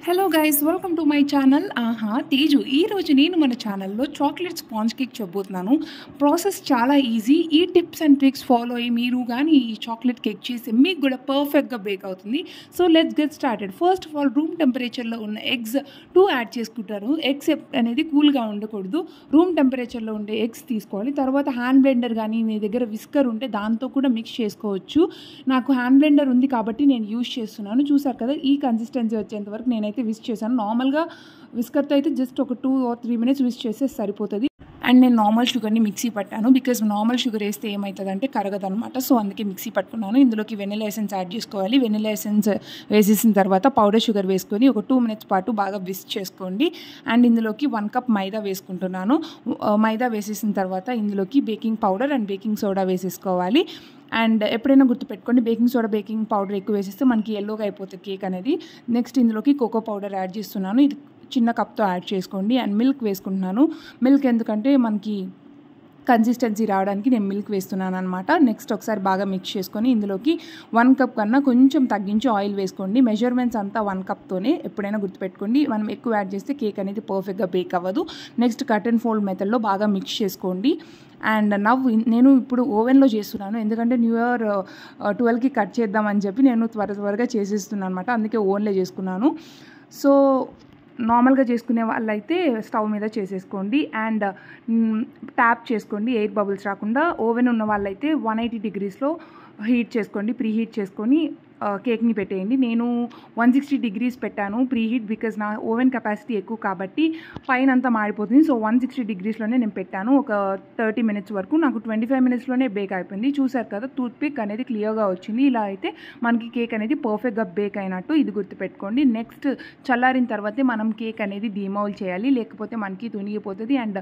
hello guys welcome to my channel ఆహా తేజు ఈరోజు నేను మన ఛానల్లో చాక్లెట్ స్పాంజ్ కేక్ చెప్పబోతున్నాను ప్రాసెస్ చాలా ఈజీ ఈ టిప్స్ అండ్ ట్రిక్స్ ఫాలో అయ్యి మీరు కానీ ఈ చాక్లెట్ కేక్ చేసి మీకు కూడా పర్ఫెక్ట్గా బేక్ అవుతుంది so let's get started first of all room టెంపరేచర్లో ఉన్న ఎగ్స్ టూ యాడ్ చేసుకుంటారు ఎగ్స్ అనేది కూల్గా ఉండకూడదు రూమ్ టెంపరేచర్లో ఉండే ఎగ్స్ తీసుకోవాలి తర్వాత హ్యాండ్ బ్లెండర్ కానీ మీ దగ్గర విస్కర్ ఉంటే దాంతో కూడా మిక్స్ చేసుకోవచ్చు నాకు హ్యాండ్ బ్లెండర్ ఉంది కాబట్టి నేను యూస్ చేస్తున్నాను చూసారు కదా ఈ కన్సిస్టెన్సీ వచ్చేంత వరకు నేనైతే విస్ చేశాను నార్మల్గా విస్కర్తో అయితే జస్ట్ ఒక టూ ఆర్ త్రీ మినిట్స్ విస్ చేస్తే సరిపోతుంది అండ్ నేను నార్మల్ షుగర్ని మిక్సీ పట్టాను బికాజ్ నార్మల్ షుగర్ వేస్తే ఏమవుతుందంటే కరగదనమాట సో అందుకే మిక్సీ పట్టుకున్నాను ఇందులోకి వెనిలా ఎసెన్స్ యాడ్ చేసుకోవాలి వెనిలా ఎసెన్స్ వేసేసిన తర్వాత పౌడర్ షుగర్ వేసుకొని ఒక టూ మినిట్స్ పాటు బాగా విస్ చేసుకోండి అండ్ ఇందులోకి వన్ కప్ మైదా వేసుకుంటున్నాను ఆ, మైదా వేసేసిన తర్వాత ఇందులోకి baking powder and baking soda వేసేసుకోవాలి అండ్ ఎప్పుడైనా గుర్తుపెట్టుకోండి బేకింగ్ సోడా బేకింగ్ పౌడర్ ఎక్కువ వేసేస్తే మనకి ఎల్లోగా అయిపోతుంది కేక్ అనేది నెక్స్ట్ ఇందులోకి కోకో పౌడర్ యాడ్ చేస్తున్నాను ఇది చిన్న కప్తో యాడ్ చేసుకోండి అండ్ మిల్క్ వేసుకుంటున్నాను మిల్క్ ఎందుకంటే మనకి కన్సిస్టెన్సీ రావడానికి నేను మిల్క్ వేస్తున్నాను అనమాట నెక్స్ట్ ఒకసారి బాగా మిక్స్ చేసుకొని ఇందులోకి వన్ కప్ కన్నా కొంచెం తగ్గించి ఆయిల్ వేసుకోండి మెజర్మెంట్స్ అంతా వన్ కప్తోనే ఎప్పుడైనా గుర్తుపెట్టుకోండి మనం ఎక్కువ యాడ్ చేస్తే కేక్ అనేది పర్ఫెక్ట్గా బేక్ అవ్వదు నెక్స్ట్ కట్ అండ్ ఫోల్డ్ మెథడ్లో బాగా మిక్స్ చేసుకోండి అండ్ నవ్వు నేను ఇప్పుడు ఓవెన్లో చేస్తున్నాను ఎందుకంటే న్యూ ఇయర్ ట్వెల్వ్కి కట్ చేద్దామని చెప్పి నేను త్వర త్వరగా చేసేస్తున్నాను అనమాట అందుకే ఓవెన్లో చేసుకున్నాను సో నార్మల్గా చేసుకునే వాళ్ళైతే స్టవ్ మీద చేసేసుకోండి అండ్ ట్యాప్ చేసుకోండి ఎయిర్ బబుల్స్ రాకుండా ఓవెన్ ఉన్న వాళ్ళైతే వన్ ఎయిటీ డిగ్రీస్లో హీట్ చేసుకోండి ప్రీ హీట్ చేసుకొని ఆ, కేక్ని పెట్టేయండి నేను వన్ సిక్స్టీ డిగ్రీస్ పెట్టాను ప్రీ హీట్ బికాజ్ నా ఓవెన్ కెపాసిటీ ఎక్కువ కాబట్టి పైన అంతా మాడిపోతుంది సో వన్ సిక్స్టీ డిగ్రీస్లోనే నేను పెట్టాను ఒక థర్టీ మినిట్స్ వరకు నాకు ట్వంటీ ఫైవ్ మినిట్స్లోనే బేక్ అయిపోయింది చూసారు కదా టూత్ పిక్ అనేది క్లియర్గా వచ్చింది ఇలా అయితే మనకి కేక్ అనేది పర్ఫెక్ట్గా బేక్ అయినట్టు ఇది గుర్తుపెట్టుకోండి నెక్స్ట్ చల్లారిన తర్వాతే మనం కేక్ అనేది డిమౌల్ చేయాలి లేకపోతే మనకి తునిగిపోతుంది అండ్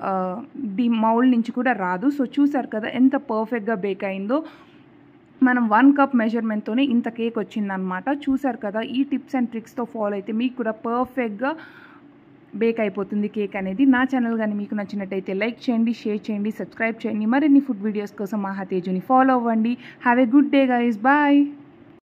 డి మౌల్ నుంచి కూడా రాదు సో చూసారు కదా ఎంత పర్ఫెక్ట్గా బేక్ అయిందో మనం వన్ కప్ మెజర్మెంట్తోనే ఇంత కేక్ వచ్చిందనమాట చూసారు కదా ఈ టిప్స్ అండ్ ట్రిక్స్తో ఫాలో అయితే మీకు కూడా పర్ఫెక్ట్గా బేక్ అయిపోతుంది కేక్ అనేది నా ఛానల్ కానీ మీకు నచ్చినట్టయితే లైక్ చేయండి షేర్ చేయండి సబ్స్క్రైబ్ చేయండి మరిన్ని ఫుడ్ వీడియోస్ కోసం మహాతేజుని ఫాలో అవ్వండి have a good day guys bye